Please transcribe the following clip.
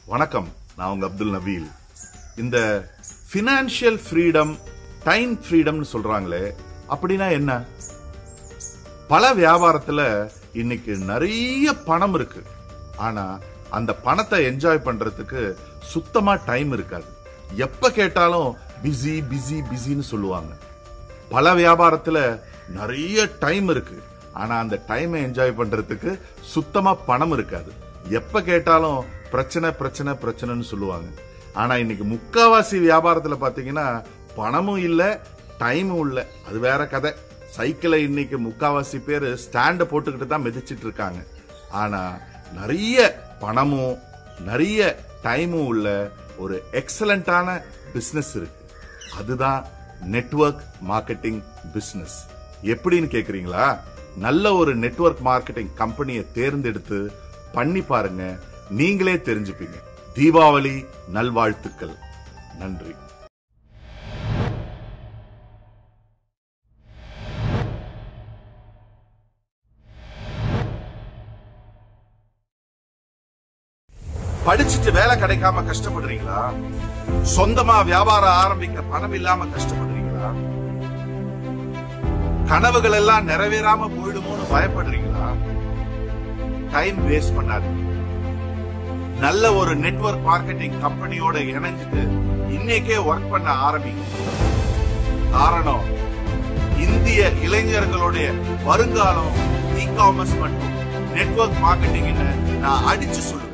வணக்கம் நான் உங்க அப்துல் நபீல் இந்த ஃபினான்ஷியல் ஃப்ரீடம் டைம் ஃப்ரீடம்னு சொல்றாங்களே அப்படின்னா என்ன பல வியாபாரத்துல இன்னைக்கு நிறைய பணம் இருக்கு ஆனா அந்த பணத்தை என்ஜாய் பண்றதுக்கு சுத்தமா டைம் இருக்காது எப்ப கேட்டாலும் பிஸி பிஸி பிஸின்னு சொல்லுவாங்க பல வியாபாரத்துல நிறைய டைம் இருக்கு ஆனா அந்த டைமை என்ஜாய் பண்றதுக்கு சுத்தமா பணம் இருக்காது எப்ப கேட்டாலும் பிரச்சனை பிரச்சனை பிரச்சனைன்னு சொல்லுவாங்க ஆனா இன்னைக்கு முக்காவாசி வியாபாரத்துல பாத்தீங்கன்னா பணமும் இல்ல டைமும் இல்ல அது வேற கதை சைக்கிளை இன்னைக்கு முக்காவாசி பேர் ஸ்டாண்ட போட்டுக்கிட்டு தான் மிதிச்சிட்டு இருக்காங்க ஆனா நிறைய பணமும் நிறைய டைமும் உள்ள ஒரு எக்ஸலண்டான பிசினஸ் இருக்கு அதுதான் நெட்வொர்க் மார்க்கெட்டிங் பிசினஸ் எப்படின்னு கேக்குறீங்களா நல்ல ஒரு நெட்வொர்க் மார்க்கெட்டிங் கம்பெனியை தேர்ந்தெடுத்து பண்ணி பாருங்க நீங்களே தெரிஞ்சுப்பீங்க தீபாவளி நல்வாழ்த்துக்கள் நன்றி படிச்சுட்டு வேலை கிடைக்காம கஷ்டப்படுறீங்களா சொந்தமா வியாபாரம் ஆரம்பிக்க பணம் இல்லாம கஷ்டப்படுறீங்களா கனவுகள் எல்லாம் நிறைவேறாம போயிடுமோன்னு பயப்படுறீங்களா டைம் வேஸ்ட் பண்ணாதீங்க நல்ல ஒரு நெட்வொர்க் மார்க்கெட்டிங் கம்பெனியோட இணைஞ்சிட்டு இன்னைக்கே ஒர்க் பண்ண ஆரம்பிங்க காரணம் இந்திய இளைஞர்களுடைய வருங்காலம் இ காமர்ஸ் மற்றும் நெட்வொர்க் மார்க்கெட்டிங் நான் அடிச்சு சொல்லுவேன்